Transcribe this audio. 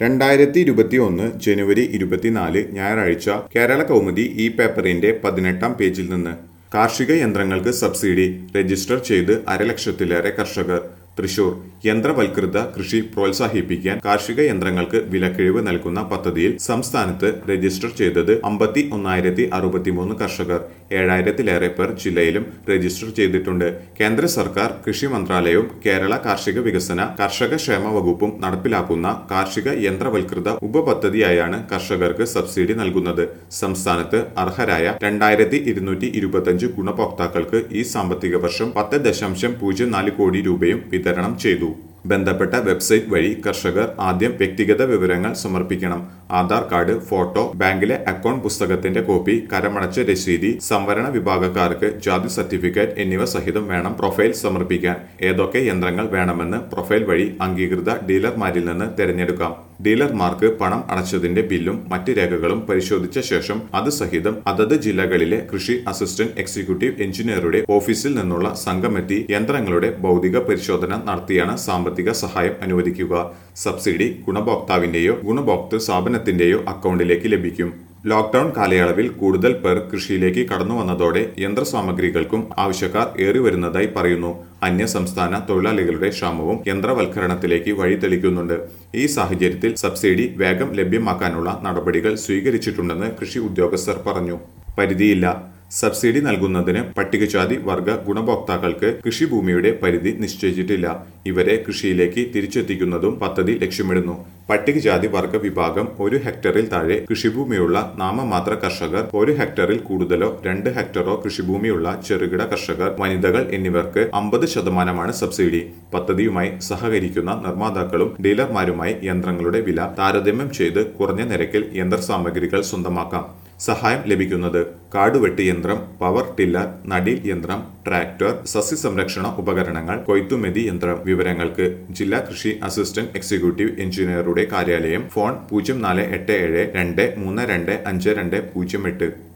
രണ്ടായിരത്തി ഇരുപത്തി ഒന്ന് ജനുവരി ഇരുപത്തിനാല് ഞായറാഴ്ച കേരള കൗമുദി ഈ പേപ്പറിന്റെ പതിനെട്ടാം പേജിൽ നിന്ന് കാർഷിക യന്ത്രങ്ങൾക്ക് സബ്സിഡി രജിസ്റ്റർ ചെയ്ത് അരലക്ഷത്തിലേറെ കർഷകർ തൃശൂർ യന്ത്രവൽകൃത കൃഷി പ്രോത്സാഹിപ്പിക്കാൻ കാർഷിക യന്ത്രങ്ങൾക്ക് വിലക്കിഴിവ് നൽകുന്ന പദ്ധതിയിൽ സംസ്ഥാനത്ത് രജിസ്റ്റർ ചെയ്തത് അമ്പത്തി ഒന്നായിരത്തി അറുപത്തിമൂന്ന് കർഷകർ ഏഴായിരത്തിലേറെ പേർ ജില്ലയിലും രജിസ്റ്റർ ചെയ്തിട്ടുണ്ട് കേന്ദ്ര സർക്കാർ കൃഷി മന്ത്രാലയവും കേരള കാർഷിക വികസന കർഷക ക്ഷേമ വകുപ്പും നടപ്പിലാക്കുന്ന കാർഷിക യന്ത്രവൽകൃത ഉപപദ്ധതിയായാണ് കർഷകർക്ക് സബ്സിഡി നൽകുന്നത് സംസ്ഥാനത്ത് അർഹരായ രണ്ടായിരത്തി ഇരുന്നൂറ്റി ഇരുപത്തഞ്ച് ഗുണഭോക്താക്കൾക്ക് ഈ സാമ്പത്തിക വർഷം പത്ത് ദശാംശം പൂജ്യം നാല് കോടി രൂപയും വിതരണം ചെയ്തു ബന്ധപ്പെട്ട വെബ്സൈറ്റ് വഴി കർഷകർ ആദ്യം വ്യക്തിഗത വിവരങ്ങൾ സമർപ്പിക്കണം ആധാർ കാർഡ് ഫോട്ടോ ബാങ്കിലെ അക്കൗണ്ട് പുസ്തകത്തിന്റെ കോപ്പി കരമടച്ച രസീതി സംവരണ വിഭാഗക്കാർക്ക് ജാതി സർട്ടിഫിക്കറ്റ് എന്നിവ സഹിതം വേണം പ്രൊഫൈൽ സമർപ്പിക്കാൻ ഏതൊക്കെ യന്ത്രങ്ങൾ വേണമെന്ന് പ്രൊഫൈൽ വഴി അംഗീകൃത ഡീലർമാരിൽ നിന്ന് തിരഞ്ഞെടുക്കാം ഡീലർമാർക്ക് പണം അടച്ചതിന്റെ ബില്ലും മറ്റ് രേഖകളും പരിശോധിച്ച ശേഷം അത് സഹിതം അതത് ജില്ലകളിലെ കൃഷി അസിസ്റ്റന്റ് എക്സിക്യൂട്ടീവ് എഞ്ചിനീയറുടെ ഓഫീസിൽ നിന്നുള്ള സംഘമെത്തി യന്ത്രങ്ങളുടെ ഭൗതിക പരിശോധന നടത്തിയാണ് സാമ്പത്തിക സഹായം അനുവദിക്കുക സബ്സിഡി ഗുണഭോക്താവിന്റെയോ ഗുണഭോക്തൃ സ്ഥാപനത്തിന്റെയോ അക്കൗണ്ടിലേക്ക് ലഭിക്കും ലോക്ഡൌൺ കാലയളവിൽ കൂടുതൽ പേർ കൃഷിയിലേക്ക് കടന്നു വന്നതോടെ യന്ത്രസാമഗ്രികൾക്കും ആവശ്യക്കാർ ഏറി വരുന്നതായി പറയുന്നു അന്യ സംസ്ഥാന തൊഴിലാളികളുടെ ക്ഷാമവും യന്ത്രവൽക്കരണത്തിലേക്ക് വഴി തെളിക്കുന്നുണ്ട് ഈ സാഹചര്യത്തിൽ സബ്സിഡി വേഗം ലഭ്യമാക്കാനുള്ള നടപടികൾ സ്വീകരിച്ചിട്ടുണ്ടെന്ന് കൃഷി ഉദ്യോഗസ്ഥർ പറഞ്ഞു പരിധിയില്ല സബ്സിഡി നൽകുന്നതിന് പട്ടികജാതി വർഗ ഗുണഭോക്താക്കൾക്ക് കൃഷിഭൂമിയുടെ പരിധി നിശ്ചയിച്ചിട്ടില്ല ഇവരെ കൃഷിയിലേക്ക് തിരിച്ചെത്തിക്കുന്നതും പദ്ധതി ലക്ഷ്യമിടുന്നു പട്ടികജാതി വർഗ വിഭാഗം ഒരു ഹെക്ടറിൽ താഴെ കൃഷിഭൂമിയുള്ള നാമമാത്ര കർഷകർ ഒരു ഹെക്ടറിൽ കൂടുതലോ രണ്ട് ഹെക്ടറോ കൃഷിഭൂമിയുള്ള ചെറുകിട കർഷകർ വനിതകൾ എന്നിവർക്ക് അമ്പത് ശതമാനമാണ് സബ്സിഡി പദ്ധതിയുമായി സഹകരിക്കുന്ന നിർമ്മാതാക്കളും ഡീലർമാരുമായി യന്ത്രങ്ങളുടെ വില താരതമ്യം ചെയ്ത് കുറഞ്ഞ നിരക്കിൽ യന്ത്രസാമഗ്രികൾ സ്വന്തമാക്കാം സഹായം ലഭിക്കുന്നത് കാടുവെട്ട് യന്ത്രം പവർ ടില്ലർ നടീൽ യന്ത്രം ട്രാക്ടർ സസ്യസംരക്ഷണ ഉപകരണങ്ങൾ കൊയ്ത്തുമെതി യന്ത്രം വിവരങ്ങൾക്ക് ജില്ലാ കൃഷി അസിസ്റ്റന്റ് എക്സിക്യൂട്ടീവ് എഞ്ചിനീയറുടെ കാര്യാലയം ഫോൺ പൂജ്യം നാല് എട്ട് ഏഴ് രണ്ട് മൂന്ന് രണ്ട് അഞ്ച് രണ്ട് പൂജ്യം എട്ട്